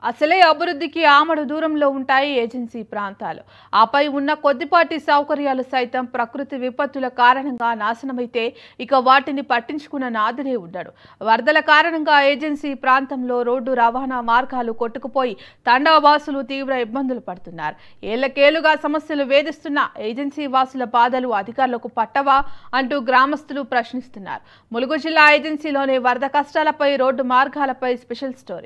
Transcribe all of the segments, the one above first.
అసలే అభివృద్ధికి ఆమడు దూరంలో ఉంటాయి ఏజెన్సీ ప్రాంతాలు ఆపై ఉన్న కొద్దిపాటి సౌకర్యాలు సైతం ప్రకృతి విపత్తుల కారణంగా నాశనమైతే ఇక వాటిని పట్టించుకున్న నాదుడే ఉన్నాడు వరదల కారణంగా ఏజెన్సీ ప్రాంతంలో రోడ్డు రవాణా మార్గాలు కొట్టుకుపోయి తండావాసులు తీవ్ర ఇబ్బందులు పడుతున్నారు ఏళ్లకేలుగా సమస్యలు వేధిస్తున్న ఏజెన్సీ వాసుల బాధలు అధికారులకు పట్టవా అంటూ గ్రామస్తులు ప్రశ్నిస్తున్నారు ములుగు జిల్లా ఏజెన్సీలోని వరద కష్టాలపై రోడ్డు మార్గాలపై స్పెషల్ స్టోరీ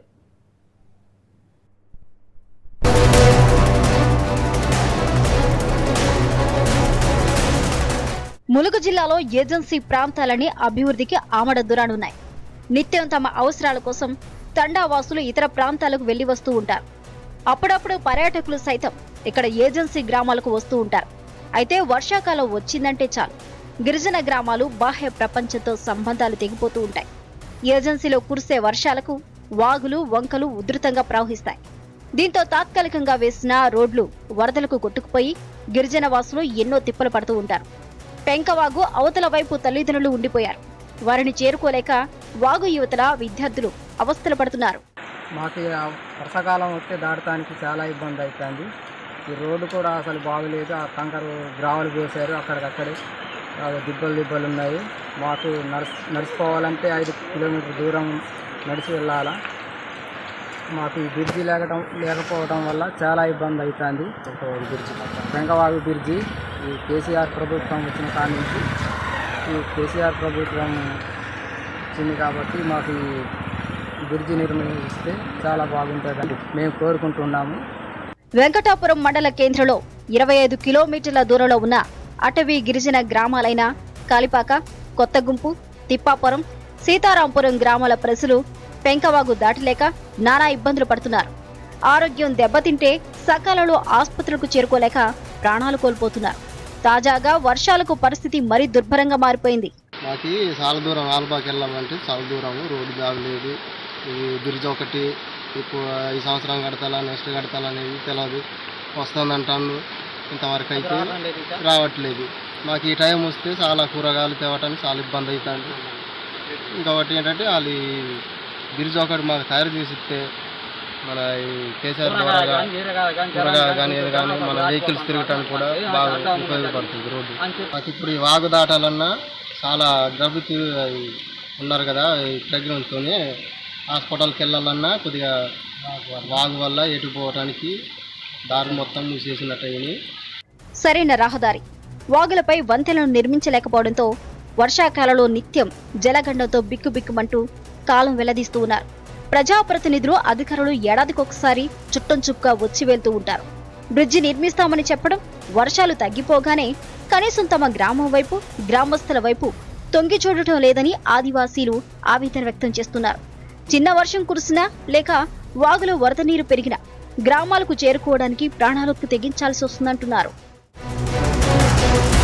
ములుగు జిల్లాలో ఏజెన్సీ ప్రాంతాలని అభివృద్ధికి ఆమడ దూరానున్నాయి నిత్యం తమ అవసరాల కోసం తండావాసులు ఇతర ప్రాంతాలకు వెళ్లి వస్తూ ఉంటారు అప్పుడప్పుడు పర్యాటకులు సైతం ఇక్కడ ఏజెన్సీ గ్రామాలకు వస్తూ ఉంటారు అయితే వర్షాకాలం వచ్చిందంటే చాలు గిరిజన గ్రామాలు బాహ్య ప్రపంచంతో సంబంధాలు తెగిపోతూ ఉంటాయి ఏజెన్సీలో కురిసే వర్షాలకు వాగులు వంకలు ఉధృతంగా ప్రవహిస్తాయి దీంతో తాత్కాలికంగా వేసిన రోడ్లు వరదలకు కొట్టుకుపోయి గిరిజన వాసులు ఎన్నో తిప్పలు పడుతూ ఉంటారు పెంకవాగు అవతల వైపు తల్లిదండ్రులు ఉండిపోయారు వారిని చేరుకోలేక వాగు యువతల విద్యార్థులు అవస్థలు పడుతున్నారు మాకు ఈ వర్షాకాలం వస్తే దాటడానికి చాలా ఇబ్బంది అవుతుంది ఈ రోడ్డు కూడా అసలు బాగలేదు ఆ కంకరు గ్రావలు పోసారు అక్కడికక్కడే ఆ దిబ్బలు దిబ్బలు ఉన్నాయి మాకు నడుచు నడిచిపోవాలంటే ఐదు కిలోమీటర్ దూరం నడిచి వెళ్ళాలా మాకు ఈ బ్రిడ్జి లేకటం లేకపోవడం వల్ల చాలా ఇబ్బంది అవుతుంది బ్రిడ్జి వెంకవాగు బ్రిడ్జి ఈ కేసీఆర్ ప్రభుత్వం వచ్చిన కాడి నుంచి ఈ కేసీఆర్ ప్రభుత్వం వచ్చింది కాబట్టి మాకు ఈ బ్రిడ్జి నిర్మిస్తే చాలా బాగుంటుందని మేము కోరుకుంటున్నాము వెంకటాపురం మండల కేంద్రంలో ఇరవై ఐదు కిలోమీటర్ల దూరంలో ఉన్న అటవీ గిరిజన గ్రామాలైన కాలిపాక కొత్తగుంపు తిప్పాపురం సీతారాంపురం గ్రామాల ప్రజలు పెంకవాగు దాటలేక నానా ఇబ్బందులు పడుతున్నారు ఆరోగ్యం దెబ్బతింటే సకాలంలో ఆసుపత్రులకు చేరుకోలేక ప్రాణాలు కోల్పోతున్నారు తాజాగా వర్షాలకు పరిస్థితి మరీ దుర్భరంగా మారిపోయింది మాకు చాలా దూరం ఆల్బాకి వెళ్ళాలంటే చాలా దూరం రోడ్డు బాగలేదు ఈ బ్రిడ్జ్ ఒకటి ఇప్పుడు ఈ సంవత్సరం కడతాలా నెక్స్ట్ కడతాలా అనేది తెలియదు వస్తుందంటాను ఇంతవరకు అయితే రావట్లేదు మాకు ఈ టైం వస్తే చాలా కూరగాయలు తేవటానికి చాలా ఇబ్బంది అవుతుంది ఇంకొకటి ఏంటంటే వాళ్ళు ఈ బ్రిడ్జ్ ఒకటి మాకు తయారు చేసి ఇస్తే మన ఈ కేసీఆర్ ద్వారా కూరగాయలు కానీ ఏది కానీ మన వెహికల్స్ తిరగటానికి కూడా బాగా ఉపయోగపడుతుంది రోడ్డు మాకు ఇప్పుడు ఈ వాగు దాటాలన్నా చాలా గర్భితీ ఉన్నారు కదా ఈ ప్రెగ్నెంట్తో హాస్పిటల్కి వెళ్ళాలన్నా కొద్దిగా వాగు వల్ల ఎటు పోవటానికి దారి మొత్తం మూసేసినట్టు అయినాయి సరైన రహదారి వాగులపై వంతెనలు నిర్మించలేకపోవడంతో వర్షాకాలంలో నిత్యం జలగండంతో బిక్కుబిక్కుమంటూ కాలం వెల్లదీస్తూ ఉన్నారు ప్రజాప్రతినిధులు అధికారులు ఏడాదికొకసారి చుట్టం చుక్క వచ్చి వెళ్తూ ఉంటారు బ్రిడ్జి నిర్మిస్తామని చెప్పడం వర్షాలు తగ్గిపోగానే కనీసం తమ గ్రామం వైపు గ్రామస్తుల వైపు తొంగి చూడటం లేదని ఆదివాసీలు ఆవేదన వ్యక్తం చేస్తున్నారు చిన్న వర్షం కురిసినా లేక వాగులో వరద నీరు పెరిగినా గ్రామాలకు చేరుకోవడానికి ప్రాణాలకు తెగించాల్సి వస్తుందంటున్నారు